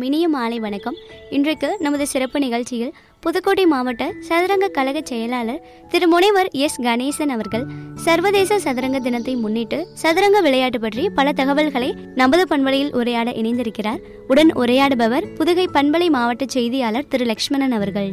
அனைவருக்கும் இனிய மாலை வணக்கம் இன்றைக்கு நமது சிறப்பு நிகழ்ச்சியில் புதுக்கோட்டை மாவட்ட சதுரங்க கழக செயலாளர் திரு முனைவர் எஸ் கணேசன் அவர்கள் சர்வதேச சதுரங்க தினத்தை முன்னிட்டு சதுரங்க விளையாட்டு பற்றி பல தகவல்களை நமது பண்பலையில் உரையாட இணைந்திருக்கிறார் உடன் உரையாடுபவர் புதுகை பண்பலை மாவட்ட செய்தியாளர் திரு லக்ஷ்மணன் அவர்கள்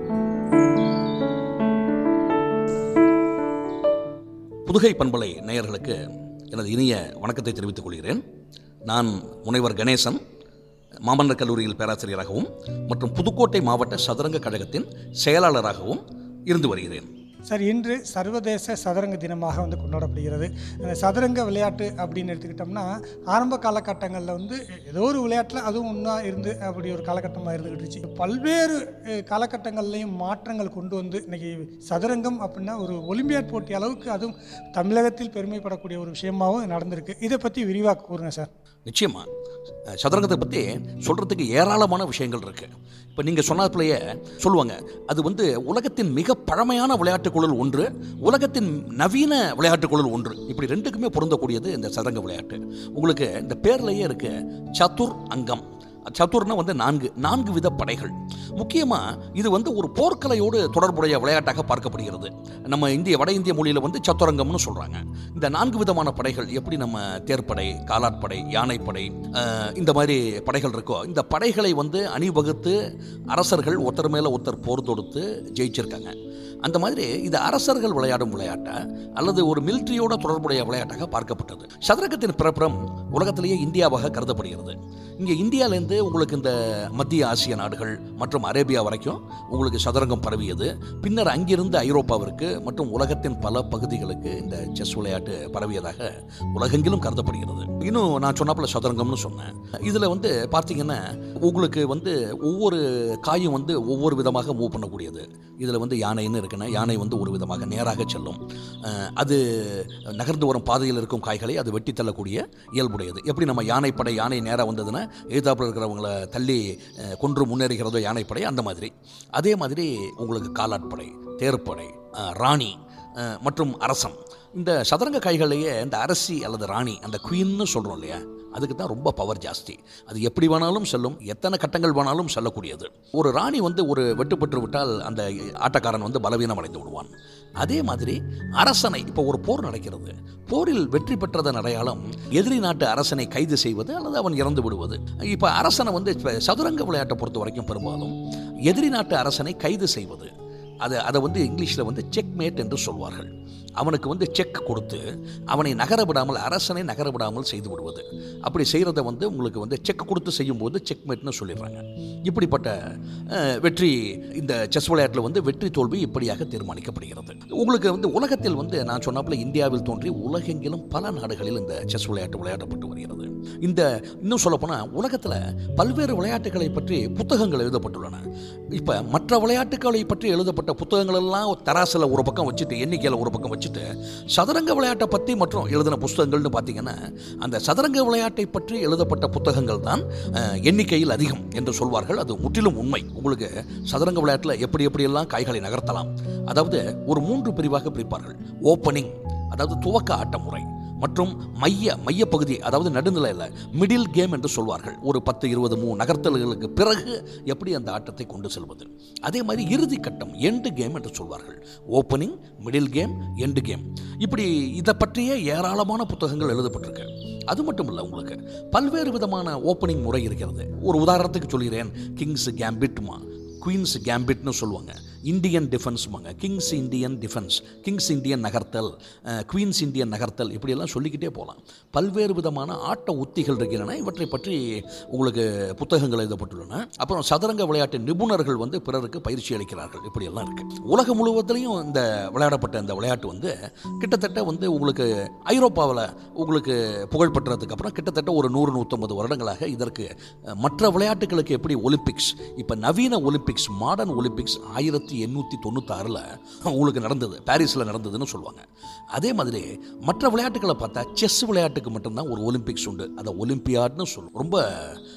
புதுகை பண்பலை நேயர்களுக்கு எனது இனிய வணக்கத்தை தெரிவித்துக் கொள்கிறேன் நான் முனைவர் கணேசன் மாமன்னர் கல்லூரியில் பேராசிரியராகவும் மற்றும் புதுக்கோட்டை மாவட்ட சதுரங்க கழகத்தின் செயலாளராகவும் இருந்து வருகிறேன் சார் இன்று சர்வதேச சதுரங்க தினமாக வந்து கொண்டாடப்படுகிறது அந்த சதுரங்க விளையாட்டு அப்படின்னு எடுத்துக்கிட்டோம்னா ஆரம்ப காலகட்டங்களில் வந்து ஏதோ ஒரு விளையாட்டில் அதுவும் ஒன்றா இருந்து அப்படி ஒரு காலகட்டமாக இருந்துக்கிட்டு இருந்துச்சு பல்வேறு அஹ், காலகட்டங்கள்லையும் மாற்றங்கள் கொண்டு வந்து இன்னைக்கு சதுரங்கம் அப்படின்னா ஒரு ஒலிம்பியாட் போட்டி அளவுக்கு அதுவும் தமிழகத்தில் பெருமைப்படக்கூடிய ஒரு விஷயமாகவும் நடந்திருக்கு இதை பற்றி விரிவாக கூறுங்க சார் நிச்சயமா அஹ், சதுரங்கத்தை பற்றி சொல்கிறதுக்கு ஏராளமான விஷயங்கள் இருக்குது இப்போ நீங்கள் சொன்னதுலேயே சொல்லுவாங்க அது வந்து உலகத்தின் மிக பழமையான விளையாட்டுக்குழல் ஒன்று உலகத்தின் நவீன விளையாட்டுக்குழல் ஒன்று இப்படி ரெண்டுக்குமே பொருந்தக்கூடியது இந்த சதுரங்க விளையாட்டு உங்களுக்கு இந்த பேர்லேயே இருக்கு சதுர் அங்கம் சதுர்னா வந்து நான்கு நான்கு வித படைகள் முக்கியமாக இது வந்து ஒரு போர்க்கலையோடு தொடர்புடைய விளையாட்டாக பார்க்கப்படுகிறது நம்ம இந்திய வட இந்திய மொழியில் வந்து சதுரங்கம்னு சொல்கிறாங்க இந்த நான்கு விதமான படைகள் எப்படி நம்ம தேர்ப்படை காலாட்படை யானைப்படை அஹ், இந்த மாதிரி படைகள் இருக்கோ இந்த படைகளை வந்து அணிவகுத்து அரசர்கள் ஒருத்தர் மேலே ஒருத்தர் போர் தொடுத்து ஜெயிச்சிருக்காங்க அந்த மாதிரி இது அரசர்கள் விளையாடும் விளையாட்டா அல்லது ஒரு மிலிட்ரியோட தொடர்புடைய விளையாட்டாக பார்க்கப்பட்டது சதுரங்கத்தின் பிறப்புறம் உலகத்திலேயே இந்தியாவாக கருதப்படுகிறது இங்கே இந்தியாவிலேருந்து உங்களுக்கு இந்த மத்திய ஆசிய நாடுகள் மற்றும் அரேபியா வரைக்கும் உங்களுக்கு சதுரங்கம் பரவியது பின்னர் அங்கிருந்து ஐரோப்பாவிற்கு மற்றும் உலகத்தின் பல பகுதிகளுக்கு இந்த செஸ் விளையாட்டு பரவியதாக உலகெங்கிலும் கருதப்படுகிறது இன்னும் நான் சொன்னாப்புல சதுரங்கம்னு சொன்னேன் இதில் வந்து பார்த்தீங்கன்னா உங்களுக்கு வந்து ஒவ்வொரு காயும் வந்து ஒவ்வொரு விதமாக மூவ் பண்ணக்கூடியது இதில் வந்து யானைன்னு இருக்குன்னா யானை வந்து ஒரு விதமாக நேராக செல்லும் அஹ், அது நகர்ந்து வரும் பாதையில் இருக்கும் காய்களை அது வெட்டி தள்ளக்கூடிய இயல்புடையது எப்படி நம்ம யானைப்படை யானை நேராக வந்ததுன்னா எதிர்த்தாப்புல இருக்கிறவங்கள தள்ளி அஹ், கொன்று முன்னேறுகிறதோ யானைப்படை அந்த மாதிரி அதே மாதிரி உங்களுக்கு காலாட்படை தேர்ப்படை அஹ், ராணி அஹ், மற்றும் அரசன் இந்த சதுரங்க காய்களையே இந்த அரசி அல்லது ராணி அந்த குயின்னு சொல்கிறோம் இல்லையா அதுக்கு தான் ரொம்ப பவர் ஜாஸ்தி அது எப்படி வேணாலும் செல்லும் எத்தனை கட்டங்கள் வேணாலும் செல்லக்கூடியது ஒரு ராணி வந்து ஒரு வெட்டுப்பட்டு விட்டால் அந்த ஆட்டக்காரன் வந்து பலவீனம் அடைந்து விடுவான் அதே மாதிரி அரசனை இப்போ ஒரு போர் நடக்கிறது போரில் வெற்றி பெற்றதன் அடையாளம் எதிரி நாட்டு அரசனை கைது செய்வது அல்லது அவன் இறந்து விடுவது இப்போ அரசனை வந்து இப்ப சதுரங்க விளையாட்டை பொறுத்த வரைக்கும் பெரும்பாலும் எதிரி நாட்டு அரசனை கைது செய்வது அதை அதை வந்து இங்கிலீஷில் வந்து செக் மேட் என்று சொல்வார்கள் அவனுக்கு வந்து செக் கொடுத்து அவனை நகர விடாமல் அரசனை நகர விடாமல் செய்து விடுவது அப்படி செய்கிறத வந்து உங்களுக்கு வந்து செக் கொடுத்து செய்யும்போது செக் மேட்னு சொல்லிடுறாங்க இப்படிப்பட்ட அஹ், வெற்றி இந்த செஸ் விளையாட்டில் வந்து வெற்றி தோல்வி இப்படியாக தீர்மானிக்கப்படுகிறது உங்களுக்கு வந்து உலகத்தில் வந்து நான் சொன்னாப்புல இந்தியாவில் தோன்றி உலகெங்கிலும் பல நாடுகளில் இந்த செஸ் விளையாட்டு விளையாடப்பட்டு வருகிறது இந்த இன்னும் சொல்லப்போனால் உலகத்தில் பல்வேறு விளையாட்டுகளை பற்றி புத்தகங்கள் எழுதப்பட்டுள்ளன இப்போ மற்ற விளையாட்டுகளை பற்றி எழுதப்பட்ட புத்தகங்கள் எல்லாம் தராசில் ஒரு பக்கம் வச்சுட்டு எண்ணிக்கையில் ஒரு பக்கம் வச்சுட்டு சதுரங்க விளையாட்டை பற்றி மற்றும் எழுதின புத்தகங்கள்னு பார்த்தீங்கன்னா அந்த சதுரங்க விளையாட்டை பற்றி எழுதப்பட்ட புத்தகங்கள் தான் அஹ், எண்ணிக்கையில் அதிகம் என்று சொல்வார்கள் அது முற்றிலும் உண்மை உங்களுக்கு சதுரங்க விளையாட்டில் எப்படி எப்படியெல்லாம் காய்களை நகர்த்தலாம் அதாவது ஒரு மூன்று பிரிவாக பிரிப்பார்கள் ஓப்பனிங் அதாவது துவக்க ஆட்ட முறை மற்றும் மைய மையப்பகுதி அதாவது நடுநிலையில் மிடில் கேம் என்று சொல்வார்கள் ஒரு பத்து இருபது மூ நகர்த்தல்களுக்கு பிறகு எப்படி அந்த ஆட்டத்தை கொண்டு செல்வது அதே மாதிரி இறுதி கட்டம் எண்டு கேம் என்று சொல்வார்கள் opening middle game end game இப்படி இதை பற்றிய ஏராளமான புத்தகங்கள் எழுதப்பட்டிருக்கு அது மட்டும் இல்லை உங்களுக்கு பல்வேறு விதமான ஓப்பனிங் முறை இருக்கிறது ஒரு உதாரணத்துக்கு சொல்கிறேன் கிங்ஸ் கேம்பிட்மா குயின்ஸ் கேம்பிட்னு சொல்லுவாங்க இந்தியன் டிஃபென்ஸ்மாங்க king's Indian defence king's Indian நகர்த்தல் அஹ், குயின்ஸ் இந்தியன் நகர்த்தல் இப்படியெல்லாம் சொல்லிக்கிட்டே போகலாம் பல்வேறு விதமான ஆட்ட உத்திகள் இருக்கின்றன இவற்றை பற்றி உங்களுக்கு புத்தகங்கள் எழுதப்பட்டுள்ளன அப்புறம் சதுரங்க விளையாட்டு நிபுணர்கள் வந்து பிறருக்கு பயிற்சி அளிக்கிறார்கள் இப்படியெல்லாம் இருக்குது உலகம் முழுவதிலையும் இந்த விளையாடப்பட்ட இந்த விளையாட்டு வந்து கிட்டத்தட்ட வந்து உங்களுக்கு ஐரோப்பாவில் உங்களுக்கு புகழ் பெற்றதுக்கு அப்புறம் கிட்டத்தட்ட ஒரு நூறு நூற்றம்பது வருடங்களாக இதற்கு அஹ், மற்ற விளையாட்டுகளுக்கு எப்படி ஒலிம்பிக்ஸ் இப்போ நவீன ஒலிம்பிக்ஸ் மாடர்ன் ஒலிம்பிக்ஸ் ஆயிரத்தி எண்ணூற்றி தொண்ணூத்தாறில் உங்களுக்கு நடந்தது பாரிஸில் நடந்ததுன்னு சொல்லுவாங்க அதே மாதிரி மற்ற விளையாட்டுகளை பார்த்தா செஸ் விளையாட்டுக்கு மட்டும்தான் ஒரு ஒலிம்பிக்ஸ் உண்டு அதை ஒலிம்பியாட்னு சொல்லும் ரொம்ப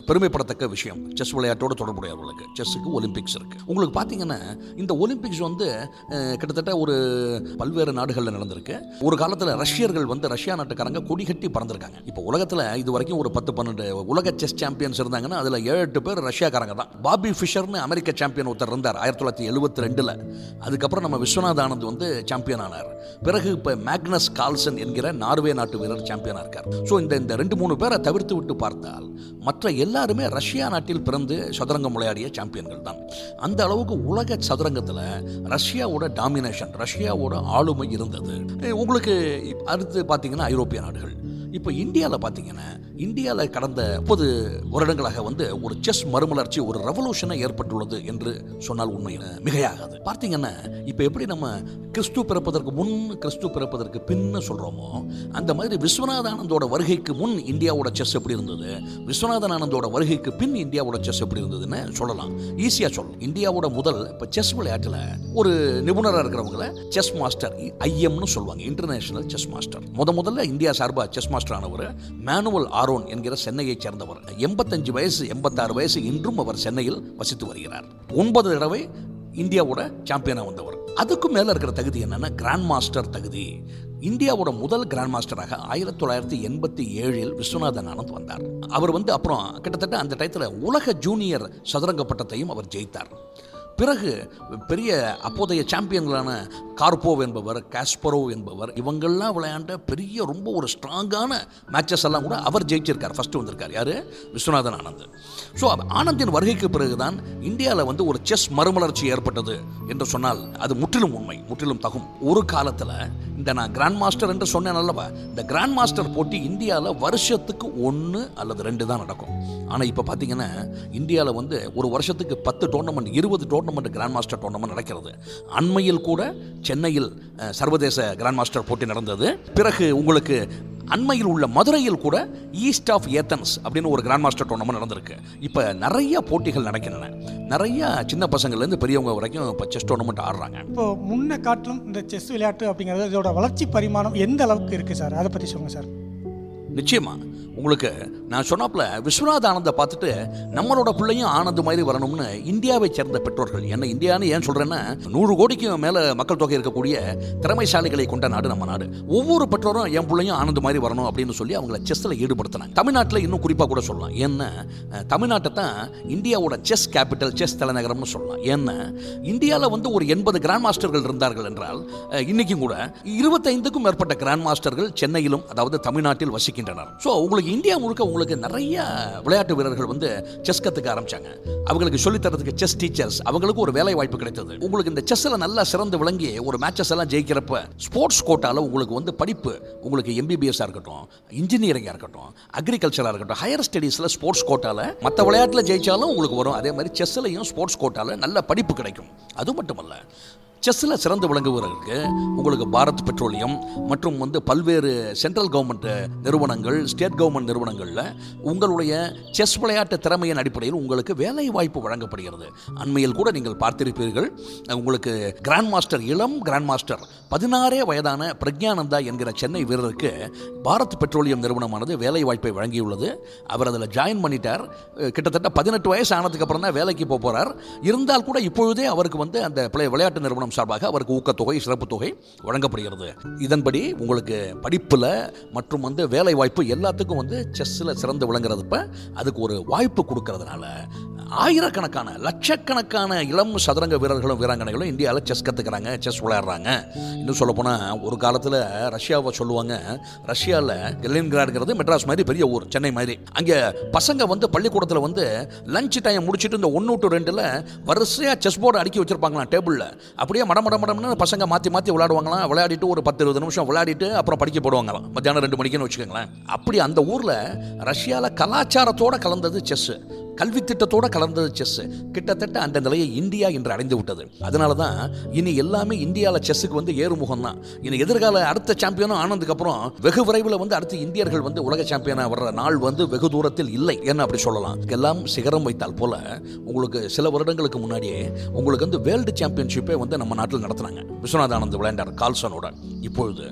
பெருமைப்படத்தக்க விஷயம் செஸ் விளையாட்டோட தொடர்புடையவர்களுக்கு செஸ்ஸுக்கு ஒலிம்பிக்ஸ் இருக்கு உங்களுக்கு பார்த்தீங்கன்னா இந்த ஒலிம்பிக்ஸ் வந்து அஹ், கிட்டத்தட்ட ஒரு பல்வேறு நாடுகளில் நடந்திருக்கு ஒரு காலத்தில் ரஷ்யர்கள் வந்து ரஷ்யா நாட்டுக்காரங்க கொடி கட்டி பறந்திருக்காங்க இப்போ உலகத்தில் இது வரைக்கும் ஒரு பத்து பன்னெண்டு உலக செஸ் சாம்பியன்ஸ் இருந்தாங்கன்னா அதில் ஏழு எட்டு பேர் ரஷ்யாக்காரங்க தான் பாபி ஃபிஷர்னு அமெரிக்க சாம்பியன் ஒருத்தர் இருந்தார் ஆயிரத்தி தொள்ளாயிரத்தி எழுபத்தி ரெண்டில் அதுக்கப்புறம் நம்ம விஸ்வநாத் ஆனந்த் வந்து சாம்பியன் ஆனார் பிறகு இப்போ மேக்னஸ் கால்சன் என்கிற நார்வே நாட்டு வீரர் சாம்பியனாக இருக்கார் ஸோ இந்த இந்த ரெண்டு மூணு பேரை தவிர்த்து விட்டு பார்த்தால் மற்ற எல்லாருமே ரஷ்யா நாட்டில் பிறந்து சதுரங்கம் விளையாடிய சாம்பியன்கள் தான் அந்த அளவுக்கு உலக சதுரங்கத்தில் ரஷ்யாவோட டாமினேஷன் ரஷ்யாவோட ஆளுமை இருந்தது அஹ் உங்களுக்கு இப்ப அடுத்து பார்த்தீங்கன்னா ஐரோப்பிய நாடுகள் இப்போ இந்தியாவில் பார்த்தீங்கன்னா இந்தியாவில் கடந்த முப்பது வருடங்களாக வந்து ஒரு செஸ் மறுமலர்ச்சி ஒரு ரெவல்யூஷனை ஏற்பட்டுள்ளது என்று சொன்னால் உண்மை மிகையாகாது பார்த்தீங்கன்னா இப்போ எப்படி நம்ம கிறிஸ்து பிறப்பதற்கு முன் கிறிஸ்து பிறப்பதற்கு பின்னு சொல்கிறோமோ அந்த மாதிரி விஸ்வநாத ஆனந்தோட வருகைக்கு முன் இந்தியாவோட செஸ் எப்படி இருந்தது விஸ்வநாதன் ஆனந்தோட வருகைக்கு பின் இந்தியாவோட செஸ் எப்படி இருந்ததுன்னு சொல்லலாம் ஈஸியாக சொல்லலாம் இந்தியாவோட முதல் இப்போ செஸ் விளையாட்டில் ஒரு நிபுணராக இருக்கிறவங்கள செஸ் மாஸ்டர் ஐஎம்னு சொல்லுவாங்க இன்டர்நேஷனல் செஸ் மாஸ்டர் முத முதல்ல இந்தியா சார்பாக செஸ் மாஸ்டர் ஆனவர் மேனுவல் ஆரோன் என்கிற சென்னையைச் சேர்ந்தவர் எண்பத்தஞ்சு வயசு எண்பத்தாறு வயசு இன்றும் அவர் சென்னையில் வசித்து வருகிறார் ஒன்பது தடவை இந்தியாவோட சாம்பியனாக வந்தவர் அதுக்கும் மேலே இருக்கிற தகுதி என்னன்னா கிராண்ட் மாஸ்டர் தகுதி இந்தியாவோட முதல் கிராண்ட் மாஸ்டராக ஆயிரத்தி தொள்ளாயிரத்தி எண்பத்தி ஏழில் விஸ்வநாதன் ஆனந்த் வந்தார் அவர் வந்து அப்புறம் கிட்டத்தட்ட அந்த டயத்தில் உலக ஜூனியர் சதுரங்க பட்டத்தையும் அவர் ஜெயித்தார் பிறகு பெரிய அப்போதைய சாம்பியன்களான கார்போவ் என்பவர் காஸ்பரோவ் என்பவர் இவங்கெல்லாம் விளையாண்ட பெரிய ரொம்ப ஒரு ஸ்ட்ராங்கான மேட்சஸ் எல்லாம் கூட அவர் ஜெயிச்சிருக்கார் ஃபர்ஸ்ட் வந்திருக்கார் யார் விஸ்வநாதன் ஆனந்த் ஸோ ஆனந்தின் வருகைக்கு பிறகுதான் இந்தியாவில் வந்து ஒரு செஸ் மறுமலர்ச்சி ஏற்பட்டது என்று சொன்னால் அது முற்றிலும் உண்மை முற்றிலும் தகும் ஒரு காலத்தில் இந்த நான் கிராண்ட் மாஸ்டர் என்று சொன்னேன் அல்லவா இந்த கிராண்ட் மாஸ்டர் போட்டி இந்தியாவில் வருஷத்துக்கு ஒன்று அல்லது ரெண்டு தான் நடக்கும் ஆனால் இப்போ பார்த்தீங்கன்னா இந்தியாவில் வந்து ஒரு வருஷத்துக்கு பத்து டோர்னமெண்ட் இருபது டோர்னமெண்ட் கிராண்ட் மாஸ்டர் டோர்னமெண்ட் நடக்கிறது அண்மையில் கூட சென்னையில் அஹ், சர்வதேச கிராண்ட் மாஸ்டர் போட்டி நடந்தது பிறகு உங்களுக்கு அண்மையில் உள்ள மதுரையில் கூட ஈஸ்ட் ஆஃப் ஏத்தன்ஸ் அப்படின்னு ஒரு கிராண்ட் மாஸ்டர் டோர்னமெண்ட் நடந்திருக்கு இப்போ நிறைய போட்டிகள் நடக்கின்றன நிறைய சின்ன பசங்கள்லேருந்து பெரியவங்க வரைக்கும் இப்போ செஸ் டோர்னமெண்ட் ஆடுறாங்க இப்போ முன்ன காட்டிலும் இந்த செஸ் விளையாட்டு அப்படிங்கிறது இதோட வளர்ச்சி பரிமாணம் எந்த அளவுக்கு இருக்குது சார் அதை பற்றி சொல்லுங்கள் சார் நிச்சயமா உங்களுக்கு நான் சொன்னாப்புல விஸ்வநாத ஆனந்தை பார்த்துட்டு நம்மளோட பிள்ளையும் ஆனந்த் மாதிரி வரணும்னு இந்தியாவை சேர்ந்த பெற்றோர்கள் என்ன இந்தியான்னு ஏன் சொல்றேன்னா நூறு கோடிக்கு மேல மக்கள் தொகை இருக்கக்கூடிய திறமைசாலிகளை கொண்ட நாடு நம்ம நாடு ஒவ்வொரு பெற்றோரும் என் பிள்ளையும் ஆனந்த் மாதிரி வரணும் அப்படின்னு சொல்லி அவங்கள செஸ்ல ஈடுபடுத்தினாங்க தமிழ்நாட்டில் இன்னும் குறிப்பாக கூட சொல்லலாம் ஏன்னா அஹ், தமிழ்நாட்டை தான் இந்தியாவோட செஸ் கேபிட்டல் செஸ் தலைநகரம்னு சொல்லலாம் ஏன்னா இந்தியாவில் வந்து ஒரு எண்பது கிராண்ட் மாஸ்டர்கள் இருந்தார்கள் என்றால் அஹ், இன்னைக்கும் கூட இருபத்தைந்துக்கும் மேற்பட்ட கிராண்ட் மாஸ்டர்கள் சென்னையிலும் அதாவது தமிழ்நாட்டில் வசிக்கின்றனர் ஸோ உங்களுக்கு இந்தியா முழுக்க உங்களுக்கு நிறைய விளையாட்டு வீரர்கள் வந்து செஸ் கற்றுக்க ஆரம்பிச்சாங்க அவங்களுக்கு சொல்லித் தரதுக்கு செஸ் டீச்சர்ஸ் அவங்களுக்கு ஒரு வேலை வாய்ப்பு கிடைத்தது உங்களுக்கு இந்த செஸ்ஸில் நல்லா சிறந்து விளங்கி ஒரு மேட்சஸ் எல்லாம் ஜெயிக்கிறப்ப ஸ்போர்ட்ஸ் கோட்டால உங்களுக்கு வந்து படிப்பு உங்களுக்கு எம்பிபிஎஸ்ஸாக இருக்கட்டும் இன்ஜினியரிங்காக இருக்கட்டும் அக்ரிகல்ச்சராக இருக்கட்டும் ஹையர் ஸ்டடீஸில் ஸ்போர்ட்ஸ் கோட்டால மற்ற விளையாட்டில் ஜெயிச்சாலும் உங்களுக்கு வரும் அதே மாதிரி செஸ்லையும் ஸ்போர்ட்ஸ் கோட்டால நல்ல படிப்பு கிடைக்கும் அது மட்டுமல்ல செஸ்ஸில் சிறந்து விளங்குவதற்கு உங்களுக்கு பாரத் பெட்ரோலியம் மற்றும் வந்து பல்வேறு சென்ட்ரல் கவர்மெண்ட் நிறுவனங்கள் ஸ்டேட் கவர்மெண்ட் நிறுவனங்களில் உங்களுடைய செஸ் விளையாட்டு திறமையின் அடிப்படையில் உங்களுக்கு வேலை வாய்ப்பு வழங்கப்படுகிறது அண்மையில் கூட நீங்கள் பார்த்திருப்பீர்கள் உங்களுக்கு கிராண்ட் மாஸ்டர் இளம் கிராண்ட் மாஸ்டர் பதினாறே வயதான பிரக்ஞானந்தா என்கிற சென்னை வீரருக்கு பாரத் பெட்ரோலியம் நிறுவனமானது வேலை வாய்ப்பை வழங்கியுள்ளது அவர் அதில் ஜாயின் பண்ணிட்டார் அஹ் கிட்டத்தட்ட பதினெட்டு வயசு ஆனதுக்கு அப்புறம் தான் வேலைக்கு போக போகிறார் இருந்தால் கூட இப்பொழுதே அவருக்கு வந்து அந்த பிளே விளையாட்டு நிறுவனம் சார்பாக அவருக்கு ஊக்கத்தொகை சிறப்பு தொகை வழங்கப்படுகிறது இதன்படி உங்களுக்கு படிப்பில் மற்றும் வந்து வேலை வாய்ப்பு எல்லாத்துக்கும் வந்து செஸ்ஸில் சிறந்து விளங்குறதுப்ப அதுக்கு ஒரு வாய்ப்பு கொடுக்கறதுனால ஆயிரக்கணக்கான லட்சக்கணக்கான இளம் சதுரங்க வீரர்களும் வீராங்கனைகளும் இந்தியாவில் செஸ் கற்றுக்கிறாங்க செஸ் விளையாடுறாங்க இன்னும் சொல்லப்போனால் ஒரு காலத்தில் ரஷ்யாவை சொல்லுவாங்க ரஷ்யாவில் லெனின்கிராடுங்கிறது மெட்ராஸ் மாதிரி பெரிய ஊர் சென்னை மாதிரி அங்கே பசங்க வந்து பள்ளிக்கூடத்தில் வந்து லஞ்ச் டைம் முடிச்சுட்டு இந்த ஒன்று டு ரெண்டில் வரிசையாக செஸ் போர்டு அடுக்கி வச்சிருப்பாங்களாம் டேபிளில் அப்படியே மட மட மடம்னு பசங்க மாற்றி மாற்றி விளையாடுவாங்களாம் விளையாடிட்டு ஒரு பத்து இருபது நிமிஷம் விளையாடிட்டு அப்புறம் படிக்க போடுவாங்களாம் மத்தியானம் ரெண்டு மணிக்குன்னு வச்சுக்கோங்களேன் அப்படி அந்த ஊரில் ரஷ்யாவில் கலாச்சாரத்தோட கலந்தது செஸ்ஸு கல்வி திட்டத்தோட கலந்தது செஸ் கிட்டத்தட்ட அந்த நிலையை இந்தியா இன்று அடைந்து விட்டது அதனால தான் இனி எல்லாமே இந்தியாவில் செஸ்ஸுக்கு வந்து ஏறுமுகம் தான் இனி எதிர்கால அடுத்த சாம்பியனும் ஆனதுக்கு அப்புறம் வெகு விரைவில் வந்து அடுத்து இந்தியர்கள் வந்து உலக சாம்பியனாக வர்ற நாள் வந்து வெகு தூரத்தில் இல்லை என்ன அப்படி சொல்லலாம் எல்லாம் சிகரம் வைத்தால் போல உங்களுக்கு சில வருடங்களுக்கு முன்னாடியே உங்களுக்கு வந்து வேர்ல்டு சாம்பியன்ஷிப்பே வந்து நம்ம நாட்டில் நடத்துனாங்க விஸ்வநாத் ஆனந்த் விளையாண்டார் கால்சனோட இப்பொழுது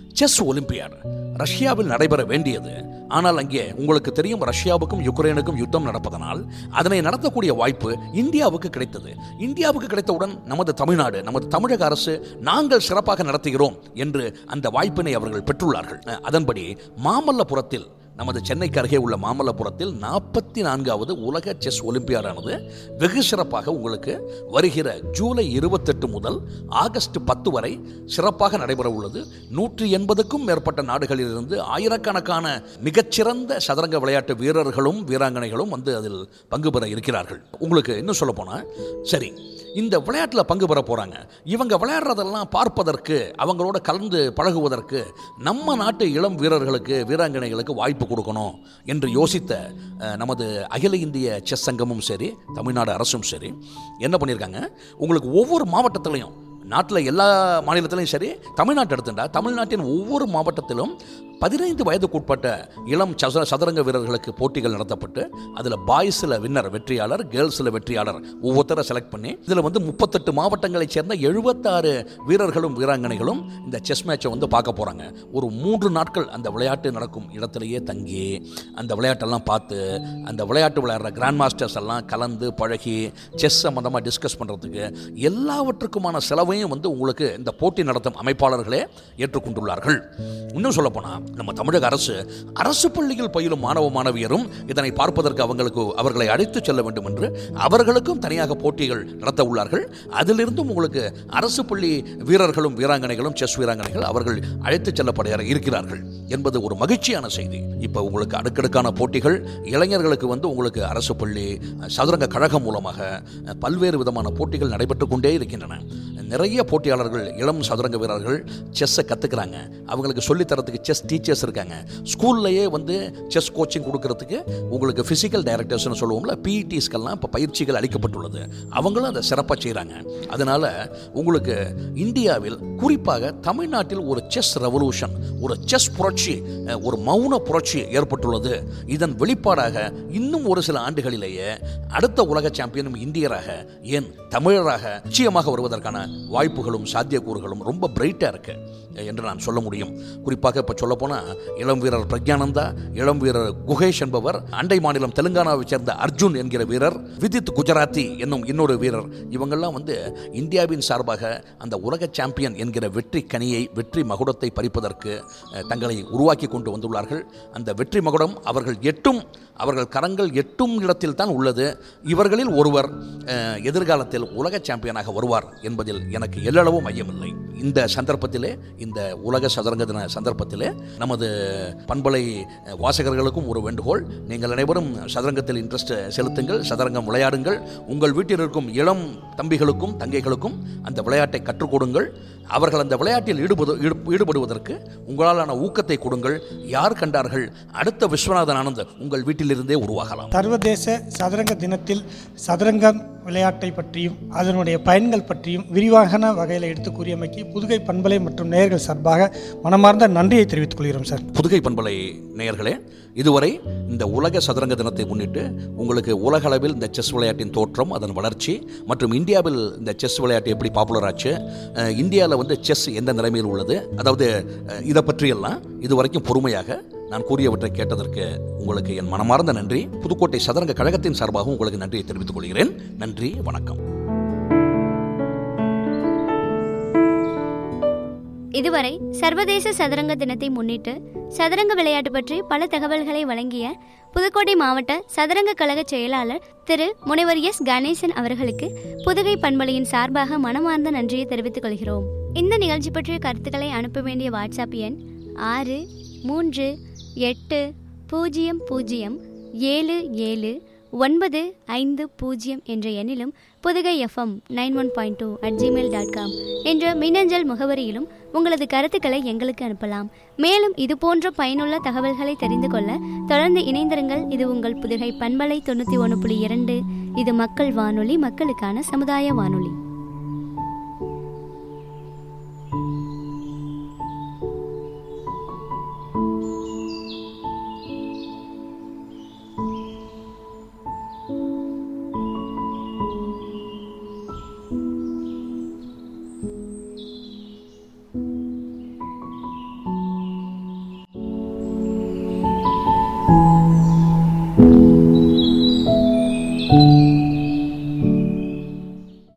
செஸ் ஒலிம்பியாட் ரஷ்யாவில் நடைபெற வேண்டியது ஆனால் அங்கே உங்களுக்கு தெரியும் ரஷ்யாவுக்கும் யுக்ரைனுக்கும் யுத்தம் நடப்பதனால் அதனை நடத்தக்கூடிய வாய்ப்பு இந்தியாவுக்கு கிடைத்தது இந்தியாவுக்கு கிடைத்தவுடன் நமது தமிழ்நாடு நமது தமிழக அரசு நாங்கள் சிறப்பாக நடத்துகிறோம் என்று அந்த வாய்ப்பினை அவர்கள் பெற்றுள்ளார்கள் அஹ், அதன்படி மாமல்லபுரத்தில் நமது சென்னைக்கு அருகே உள்ள மாமல்லபுரத்தில் நாற்பத்தி நான்காவது உலக செஸ் ஒலிம்பியாடானது வெகு சிறப்பாக உங்களுக்கு வருகிற ஜூலை இருபத்தெட்டு முதல் ஆகஸ்ட் பத்து வரை சிறப்பாக நடைபெற உள்ளது நூற்றி எண்பதுக்கும் மேற்பட்ட நாடுகளிலிருந்து ஆயிரக்கணக்கான மிகச்சிறந்த சதுரங்க விளையாட்டு வீரர்களும் வீராங்கனைகளும் வந்து அதில் பங்கு பெற இருக்கிறார்கள் உங்களுக்கு இன்னும் சொல்ல போனால் சரி இந்த விளையாட்டில் பங்கு பெற போகிறாங்க இவங்க விளையாடுறதெல்லாம் பார்ப்பதற்கு அவங்களோட கலந்து பழகுவதற்கு நம்ம நாட்டு இளம் வீரர்களுக்கு வீராங்கனைகளுக்கு வாய்ப்பு கொடுக்கணும் என்று யோசித்த அஹ், நமது அகில இந்திய செஸ் சங்கமும் சரி தமிழ்நாடு அரசும் சரி என்ன பண்ணியிருக்காங்க உங்களுக்கு ஒவ்வொரு மாவட்டத்திலையும் நாட்டில் எல்லா மாநிலத்திலையும் சரி தமிழ்நாட்டை எடுத்துட்டா தமிழ்நாட்டின் ஒவ்வொரு மாவட்டத்திலும் பதினைந்து வயதுக்குட்பட்ட இளம் சதுர சதுரங்க வீரர்களுக்கு போட்டிகள் நடத்தப்பட்டு அதில் பாய்ஸில் வின்னர் வெற்றியாளர் கேர்ள்ஸில் வெற்றியாளர் ஒவ்வொருத்தரை செலக்ட் பண்ணி இதில் வந்து முப்பத்தெட்டு மாவட்டங்களைச் சேர்ந்த எழுபத்தாறு வீரர்களும் வீராங்கனைகளும் இந்த செஸ் மேட்சை வந்து பார்க்க போகிறாங்க ஒரு மூன்று நாட்கள் அந்த விளையாட்டு நடக்கும் இடத்திலேயே தங்கி அந்த விளையாட்டெல்லாம் பார்த்து அந்த விளையாட்டு விளையாடுற கிராண்ட் மாஸ்டர்ஸ் எல்லாம் கலந்து பழகி செஸ் சம்மந்தமாக டிஸ்கஸ் பண்ணுறதுக்கு எல்லாவற்றுக்குமான செலவையும் வந்து உங்களுக்கு இந்த போட்டி நடத்தும் அமைப்பாளர்களே ஏற்றுக்கொண்டுள்ளார்கள் இன்னும் சொல்லப்போனால் நம்ம தமிழக அரசு அரசு பள்ளியில் பயிலும் மாணவ மாணவியரும் இதனை பார்ப்பதற்கு அவங்களுக்கு அவர்களை அழைத்து செல்ல வேண்டும் என்று அவர்களுக்கும் தனியாக போட்டிகள் நடத்த உள்ளார்கள் அதிலிருந்தும் உங்களுக்கு அரசு பள்ளி வீரர்களும் வீராங்கனைகளும் செஸ் வீராங்கனைகள் அவர்கள் அழைத்து செல்லப்பட இருக்கிறார்கள் என்பது ஒரு மகிழ்ச்சியான செய்தி இப்போ உங்களுக்கு அடுக்கடுக்கான போட்டிகள் இளைஞர்களுக்கு வந்து உங்களுக்கு அரசு பள்ளி சதுரங்க கழகம் மூலமாக பல்வேறு விதமான போட்டிகள் நடைபெற்று கொண்டே இருக்கின்றன நிறைய போட்டியாளர்கள் இளம் சதுரங்க வீரர்கள் செஸ்ஸை கற்றுக்கிறாங்க அவங்களுக்கு சொல்லித் தரத்துக்கு செஸ் டீச்சர்ஸ் இருக்காங்க ஸ்கூல்லையே வந்து செஸ் கோச்சிங் கொடுக்கறதுக்கு உங்களுக்கு ஃபிசிக்கல் டைரக்டர்ஸ்னு சொல்லுவோம்ல பிஇடிஸ்க்கெல்லாம் இப்போ பயிற்சிகள் அளிக்கப்பட்டுள்ளது அவங்களும் அதை சிறப்பாக செய்கிறாங்க அதனால் உங்களுக்கு இந்தியாவில் குறிப்பாக தமிழ்நாட்டில் ஒரு செஸ் ரெவல்யூஷன் ஒரு செஸ் புரட்சி அஹ், ஒரு மௌன புரட்சி ஏற்பட்டுள்ளது இதன் வெளிப்பாடாக இன்னும் ஒரு சில ஆண்டுகளிலேயே அடுத்த உலக சாம்பியனும் இந்தியராக ஏன் தமிழராக நிச்சயமாக வருவதற்கான வாய்ப்புகளும் சாத்தியக்கூறுகளும் ரொம்ப பிரைட்டாக இருக்கு என்று நான் சொல்ல முடியும் குறிப்பாக இப்போ சொல்லப்போனால் இளம் வீரர் பிரக்யானந்தா இளம் வீரர் குகேஷ் என்பவர் அண்டை மாநிலம் தெலுங்கானாவைச் சேர்ந்த அர்ஜுன் என்கிற வீரர் விதித் குஜராத்தி என்னும் இன்னொரு வீரர் இவங்கெல்லாம் வந்து இந்தியாவின் சார்பாக அந்த உலக சாம்பியன் என்கிற வெற்றி கனியை வெற்றி மகுடத்தை பறிப்பதற்கு அஹ், தங்களை உருவாக்கி கொண்டு வந்துள்ளார்கள் அந்த வெற்றி மகுடம் அவர்கள் எட்டும் அவர்கள் கரங்கள் எட்டும் இடத்தில் தான் உள்ளது இவர்களில் ஒருவர் அஹ், எதிர்காலத்தில் உலக சாம்பியனாக வருவார் என்பதில் எனக்கு எல்லளவும் ஐயமில்லை இந்த சந்தர்ப்பத்திலே இந்த உலக சதுரங்க தின சந்தர்ப்பத்திலே நமது பண்பலை அஹ், வாசகர்களுக்கும் ஒரு வேண்டுகோள் நீங்கள் அனைவரும் சதுரங்கத்தில் இன்ட்ரெஸ்ட் செலுத்துங்கள் சதுரங்கம் விளையாடுங்கள் உங்கள் வீட்டில் இருக்கும் இளம் தம்பிகளுக்கும் தங்கைகளுக்கும் அந்த விளையாட்டை கற்றுக் கொடுங்கள் அவர்கள் அந்த விளையாட்டில் ஈடுபடு ஈடு- ஈடுபடுவதற்கு உங்களாலான ஊக்கத்தை கொடுங்கள் யார் கண்டார்கள் அடுத்த விஸ்வநாதன் ஆனந்த் உங்கள் வீட்டிலிருந்தே உருவாகலாம் சர்வதேச சதுரங்க தினத்தில் சதுரங்கம் விளையாட்டை பற்றியும் அதனுடைய பயன்கள் பற்றியும் விரிவான வகையில் எடுத்து கூறியமைக்கு புதுகை பண்பலை மற்றும் நேயர்கள் சார்பாக மனமார்ந்த நன்றியை தெரிவித்துக் கொள்கிறோம் சார் புதுகை பண்பலை நேயர்களே இதுவரை இந்த உலக சதுரங்க தினத்தை முன்னிட்டு உங்களுக்கு உலக அளவில் இந்த செஸ் விளையாட்டின் தோற்றம் அதன் வளர்ச்சி மற்றும் இந்தியாவில் இந்த செஸ் விளையாட்டு எப்படி பாப்புலர் ஆச்சு அஹ், இந்தியாவில் வந்து செஸ் எந்த நிலைமையில் உள்ளது அதாவது அஹ், இதை பற்றியெல்லாம் இதுவரைக்கும் பொறுமையாக நான் கூறியவற்றை கேட்டதற்கு உங்களுக்கு என் மனமார்ந்த நன்றி புதுக்கோட்டை சதுரங்க கழகத்தின் சார்பாகவும் உங்களுக்கு நன்றியை தெரிவித்துக் கொள்கிறேன் நன்றி வணக்கம் இதுவரை சர்வதேச சதுரங்க தினத்தை முன்னிட்டு சதுரங்க விளையாட்டு பற்றி பல தகவல்களை வழங்கிய புதுக்கோட்டை மாவட்ட சதுரங்க கழக செயலாளர் திரு முனைவர் எஸ் கணேசன் அவர்களுக்கு புதுகை பண்பலையின் சார்பாக மனமார்ந்த நன்றியை தெரிவித்துக் கொள்கிறோம் இந்த நிகழ்ச்சி பற்றிய கருத்துக்களை அனுப்ப வேண்டிய வாட்ஸ்அப் எண் ஆறு மூன்று எட்டு பூஜ்ஜியம் பூஜ்ஜியம் ஏழு ஏழு ஒன்பது ஐந்து பூஜ்ஜியம் என்ற எண்ணிலும் Pudugai FM nine one point two at Gmail dot com என்ற மின்னஞ்சல் முகவரியிலும் உங்களது கருத்துக்களை எங்களுக்கு அனுப்பலாம் மேலும் இது போன்ற பயனுள்ள தகவல்களை தெரிந்து கொள்ள தொடர்ந்து இணைந்திருங்கள் இது உங்கள் புதுகை பண்பலை தொண்ணூற்றி ஒன்று புள்ளி இரண்டு இது மக்கள் வானொலி மக்களுக்கான சமுதாய வானொலி